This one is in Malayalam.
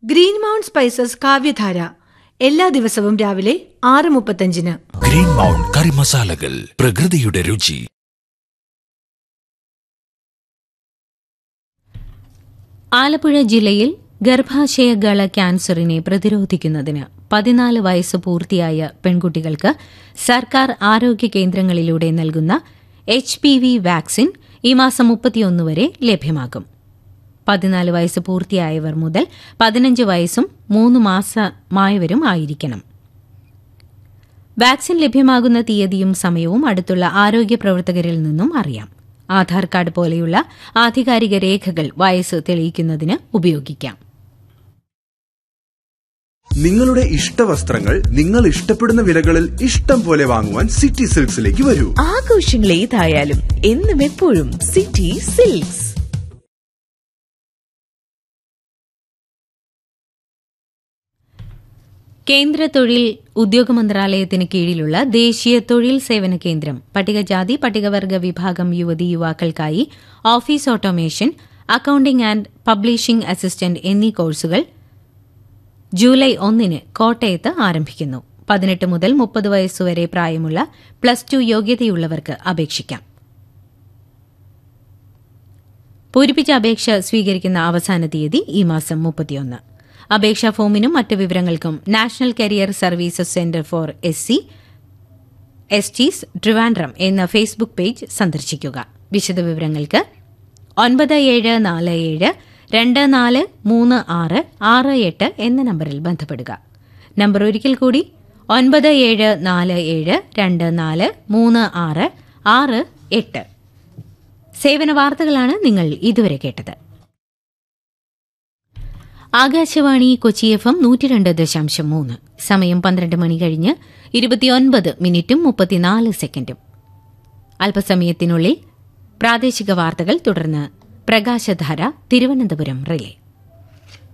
ഗ്രീൻ മൗണ്ട് സ്പൈസസ് കാവ്യധാര എല്ലാ ദിവസവും രാവിലെ ആറ് മുപ്പത്തഞ്ചിന് ഗ്രീൻ മൗണ്ട് കറി മസാലകൾ പ്രകൃതിയുടെ രുചി ആലപ്പുഴ ജില്ലയിൽ ഗർഭാശയഗള ക്യാൻസറിനെ പ്രതിരോധിക്കുന്നതിന് പതിനാല് വയസ്സ് പൂർത്തിയായ പെൺകുട്ടികൾക്ക് സർക്കാർ ആരോഗ്യ കേന്ദ്രങ്ങളിലൂടെ നൽകുന്ന എച്ച് പി വി വാക്സിൻ ഈ മാസം മുപ്പത്തിയൊന്ന് വരെ ലഭ്യമാകും പതിനാല് വയസ്സ് പൂർത്തിയായവർ മുതൽ പതിനഞ്ച് വയസ്സും മൂന്ന് മാസമായവരും ആയിരിക്കണം വാക്സിൻ ലഭ്യമാകുന്ന തീയതിയും സമയവും അടുത്തുള്ള ആരോഗ്യ പ്രവർത്തകരിൽ നിന്നും അറിയാം ആധാർ കാർഡ് പോലെയുള്ള ആധികാരിക രേഖകൾ വയസ്സ് തെളിയിക്കുന്നതിന് ഉപയോഗിക്കാം നിങ്ങളുടെ ഇഷ്ടവസ്ത്രങ്ങൾ നിങ്ങൾ ഇഷ്ടപ്പെടുന്ന വിലകളിൽ ഇഷ്ടം പോലെ വാങ്ങുവാൻ സിറ്റി സിൽക്സിലേക്ക് വരൂ ആഘോഷങ്ങൾ ഏതായാലും എന്നും എപ്പോഴും സിറ്റി സിൽക്സ് കേന്ദ്ര തൊഴിൽ ഉദ്യോഗ മന്ത്രാലയത്തിന് കീഴിലുള്ള ദേശീയ തൊഴിൽ സേവന കേന്ദ്രം പട്ടികജാതി പട്ടികവർഗ വിഭാഗം യുവതി യുവാക്കൾക്കായി office automation accounting and publishing assistant എന്നീ കോഴ്സുകൾ ജൂലൈ ഒന്നിന് കോട്ടയത്ത് ആരംഭിക്കുന്നു പതിനെട്ട് മുതൽ മുപ്പത് വയസ്സുവരെ പ്രായമുള്ള പ്ലസ് ടു യോഗ്യതയുള്ളവർക്ക് അപേക്ഷിക്കാം പൂരിപ്പിച്ച അപേക്ഷ സ്വീകരിക്കുന്ന അവസാന തീയതി ഈ മാസം മുപ്പത്തിയൊന്ന് അപേക്ഷാ ഫോമിനും മറ്റ് വിവരങ്ങൾക്കും national career services centre for S C S Ts Trivandrum എന്ന ഫേസ്ബുക്ക് പേജ് സന്ദർശിക്കുക വിശദവിവരങ്ങൾക്ക് ഒൻപത് ഏഴ് നാല് ഏഴ് രണ്ട് നാല് മൂന്ന് ആറ് ആറ് എട്ട് എന്ന നമ്പറിൽ ബന്ധപ്പെടുക നമ്പർ ഒരിക്കൽ കൂടി ഒൻപത് ഏഴ് നാല് ഏഴ് രണ്ട് നാല് മൂന്ന് ആറ് ആറ് എട്ട് സേവന വാർത്തകളാണ് നിങ്ങൾ ഇതുവരെ കേട്ടത് ആകാശവാണി കൊച്ചി എഫ് എം നൂറ്റി രണ്ട് ദശാംശം മൂന്ന് സമയം പന്ത്രണ്ട് മണി കഴിഞ്ഞ് ഇരുപത്തിയൊൻപത് മിനിറ്റും മുപ്പത്തിനാല് സെക്കൻഡും അല്പസമയത്തിനുള്ളിൽ പ്രാദേശിക വാർത്തകൾ തുടർന്ന് പ്രകാശധാര തിരുവനന്തപുരം റിലേ